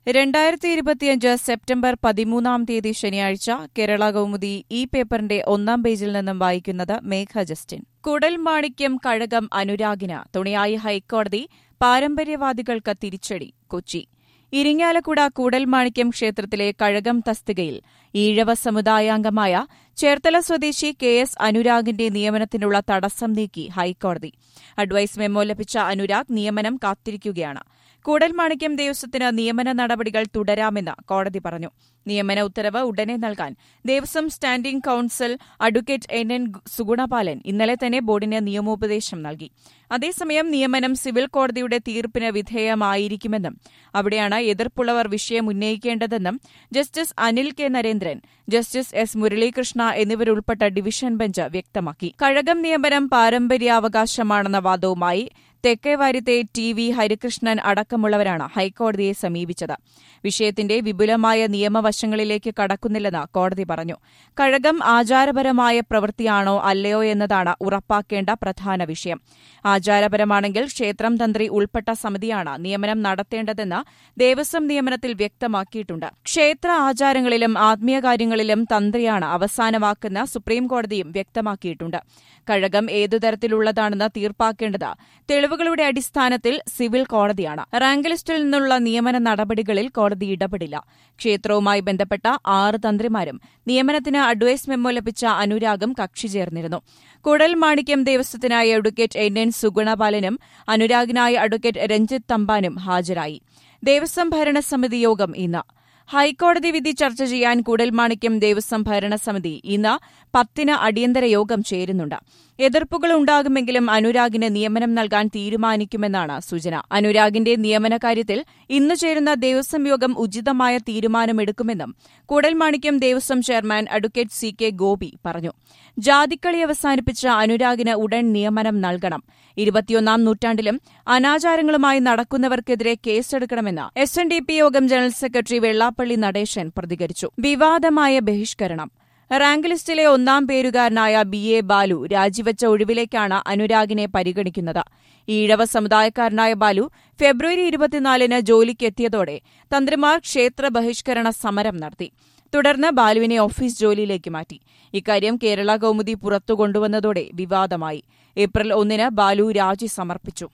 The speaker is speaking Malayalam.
രണ്ടായിരത്തി ഇരുപത്തിയഞ്ച് സെപ്റ്റംബർ പതിമൂന്നാം തീയതി ശനിയാഴ്ച കേരള കൗമുദി ഈ പേപ്പറിന്റെ ഒന്നാം പേജിൽ നിന്നും വായിക്കുന്നത് മേഘ ജസ്റ്റിൻ കുടൽ മാണിക്യം കഴകം അനുരാഗിന് തുണയായി ഹൈക്കോടതി പാരമ്പര്യവാദികൾക്ക് തിരിച്ചടി കൊച്ചി ഇരിങ്ങാലക്കുട കൂടൽമാണിക്യം ക്ഷേത്രത്തിലെ കഴകം തസ്തികയിൽ ഈഴവ സമുദായാംഗമായ ചേർത്തല സ്വദേശി കെ എസ് അനുരാഗിന്റെ നിയമനത്തിനുള്ള തടസ്സം നീക്കി ഹൈക്കോടതി അഡ്വൈസ് മെമ്മോ ലഭിച്ച അനുരാഗ് നിയമനം കാത്തിരിക്കുകയാണ് കൂടൽമാണിക്യം ദേവസ്വത്തിന് നിയമന നടപടികൾ തുടരാമെന്ന് കോടതി പറഞ്ഞു നിയമന ഉത്തരവ് ഉടനെ നൽകാൻ Devaswom standing council advocate N N Sugunapalan ഇന്നലെ തന്നെ ബോർഡിന് നിയമോപദേശം നൽകി അതേസമയം നിയമനം സിവിൽ കോടതിയുടെ തീർപ്പിന് വിധേയമായിരിക്കുമെന്നും അവിടെയാണ് എതിർപ്പുള്ളവർ വിഷയം ഉന്നയിക്കേണ്ടതെന്നും justice Anil K Narendran justice S Muralikrishna എന്നിവരുൾപ്പെട്ട ഡിവിഷൻ ബെഞ്ച് വ്യക്തമാക്കി കഴകം നിയമനം പാരമ്പര്യാവകാശമാണെന്ന വാദവുമായി തെക്കേവാര്യത്തെ ടി വി ഹരികൃഷ്ണൻ അടക്കമുള്ളവരാണ് ഹൈക്കോടതിയെ സമീപിച്ചത് വിഷയത്തിന്റെ വിപുലമായ നിയമവശങ്ങളിലേക്ക് കടക്കുന്നില്ലെന്ന് കോടതി പറഞ്ഞു കഴകം ആചാരപരമായ പ്രവൃത്തിയാണോ അല്ലയോ എന്നതാണ് ഉറപ്പാക്കേണ്ട പ്രധാന വിഷയം ആചാരപരമാണെങ്കിൽ ക്ഷേത്രം തന്ത്രി ഉൾപ്പെട്ട സമിതിയാണ് നിയമനം നടത്തേണ്ടതെന്ന് ദേവസ്വം നിയമനത്തിൽ വ്യക്തമാക്കിയിട്ടുണ്ട് ക്ഷേത്ര ആചാരങ്ങളിലും ആത്മീയ കാര്യങ്ങളിലും തന്ത്രിയാണ് അവസാനമാക്കുന്ന സുപ്രീംകോടതിയും വ്യക്തമാക്കിയിട്ടുണ്ട് കഴകം ഏതു തരത്തിലുള്ളതാണെന്ന് തീർപ്പാക്കേണ്ടത് തെളിവുകളുടെ അടിസ്ഥാനത്തിൽ സിവിൽ കോടതിയാണ് റാങ്ക് ലിസ്റ്റിൽ നിന്നുള്ള നിയമന നടപടികളിൽ കോടതി ഇടപെടില്ല ക്ഷേത്രവുമായി ബന്ധപ്പെട്ട ആറ് തന്ത്രിമാരും നിയമനത്തിന് അഡ്വൈസ് മെമ്മോ ലഭിച്ച അനുരാഗം കക്ഷി ചേർന്നിരുന്നു കുടൽ മാണിക്യം ദേവസ്വത്തിനായി അഡ്വക്കേറ്റ് എൻ എൻ സുഗുണപാലനും അനുരാഗിനായി അഡ്വക്കേറ്റ് രഞ്ജിത്ത് തമ്പാനും ഹാജരായി ദേവസ്വം ഭരണസമിതി യോഗം ഇന്ന് ഹൈക്കോടതി വിധി ചർച്ച ചെയ്യാൻ കൂടൽമാണിക്യം ദേവസ്വം ഭരണസമിതി ഇന്ന് പത്തിന് അടിയന്തര യോഗം ചേരുന്നുണ്ട് എതിർപ്പുകൾ ഉണ്ടാകുമെങ്കിലും അനുരാഗിന് നിയമനം നൽകാൻ തീരുമാനിക്കുമെന്നാണ് സൂചന അനുരാഗിന്റെ നിയമന കാര്യത്തിൽ ഇന്ന് ചേരുന്ന ദേവസ്വം യോഗം ഉചിതമായ തീരുമാനമെടുക്കുമെന്നും Koodalmanikyam Devaswom chairman advocate C K Gopi പറഞ്ഞു ജാതിക്കളി അവസാനിപ്പിച്ച അനുരാഗിന് ഉടൻ നിയമനം നൽകണം ഇരുപത്തിയൊന്നാം നൂറ്റാണ്ടിലും അനാചാരങ്ങളുമായി നടക്കുന്നവർക്കെതിരെ കേസെടുക്കണമെന്ന് എസ് എൻ ഡി പി യോഗം ജനറൽ സെക്രട്ടറി വെള്ളാപ്പള്ളി നടേശൻ പ്രതികരിച്ചു വിവാദമായ ബഹിഷ്കരണം റാങ്ക് ലിസ്റ്റിലെ ഒന്നാം പേരുകാരനായ ബി എ ബാലു രാജിവെച്ച ഒഴിവിലേക്കാണ് അനുരാഗിനെ പരിഗണിക്കുന്നത് ഈഴവ സമുദായക്കാരനായ ബാലു ഫെബ്രുവരി ഇരുപത്തിനാലിന് ജോലിക്കെത്തിയതോടെ തന്ത്രിമാർ ക്ഷേത്ര ബഹിഷ്കരണ സമരം നടത്തി തുടർന്ന് ബാലുവിനെ ഓഫീസ് ജോലിയിലേക്ക് മാറ്റി ഇക്കാര്യം കേരള കൌമുദി പുറത്തുകൊണ്ടുവന്നതോടെ വിവാദമായി ഏപ്രിൽ ഒന്നിന് ബാലു രാജി സമർപ്പിച്ചു